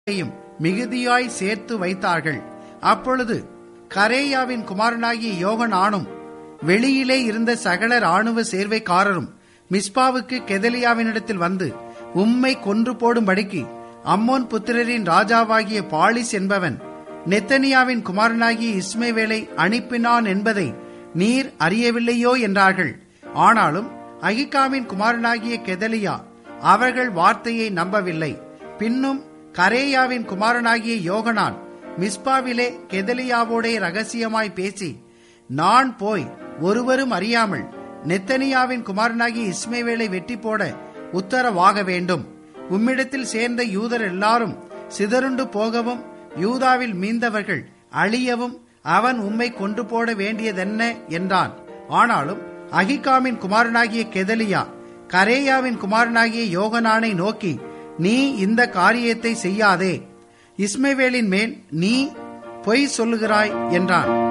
யும் மிகுதியாய் சேர்த்து வைத்தார்கள் அப்பொழுது கரேயாவின் குமாரனாகிய யோகனானும் வெளியிலே இருந்த சகல ராணுவ சேர்வைக்காரரும் மிஸ்பாவுக்கு கெதலியாவினிடத்தில் வந்து உம்மை கொன்று போடும்படிக்கு அம்மோன் புத்திரரின் ராஜாவாகிய பாலிஸ் என்பவன் நெத்தனியாவின் குமாரனாகிய இஸ்மேவேலை அனுப்பினான் என்பதை நீர் அறியவில்லையோ என்றார்கள் ஆனாலும் அகிகாமின் குமாரனாகிய கெதலியா அவர்கள் வார்த்தையை நம்பவில்லை பின்னும் கரேயாவின் குமாரனாகிய யோகனான் மிஸ்பாவிலே கெதலியாவோடே ரகசியமாய் பேசி நான் போய் ஒருவரும் அறியாமல் நெத்தனியாவின் குமாரனாகிய இஸ்மேவேலை வெட்டி போட உத்தரவாக வேண்டும் உம்மிடத்தில் சேர்ந்த யூதர் எல்லாரும் சிதறுண்டு போகவும் யூதாவில் மீந்தவர்கள் அழியவும் அவன் உம்மை கொண்டு போட வேண்டியதென்ன என்றான் ஆனாலும் அகிகாமின் குமாரனாகிய கெதலியா கரேயாவின் குமாரனாகிய யோகனானை நோக்கி நீ இந்த காரியத்தை செய்யாதே இஸ்மவேலின் மேல் நீ பொய் சொல்லுகிறாய் என்றான்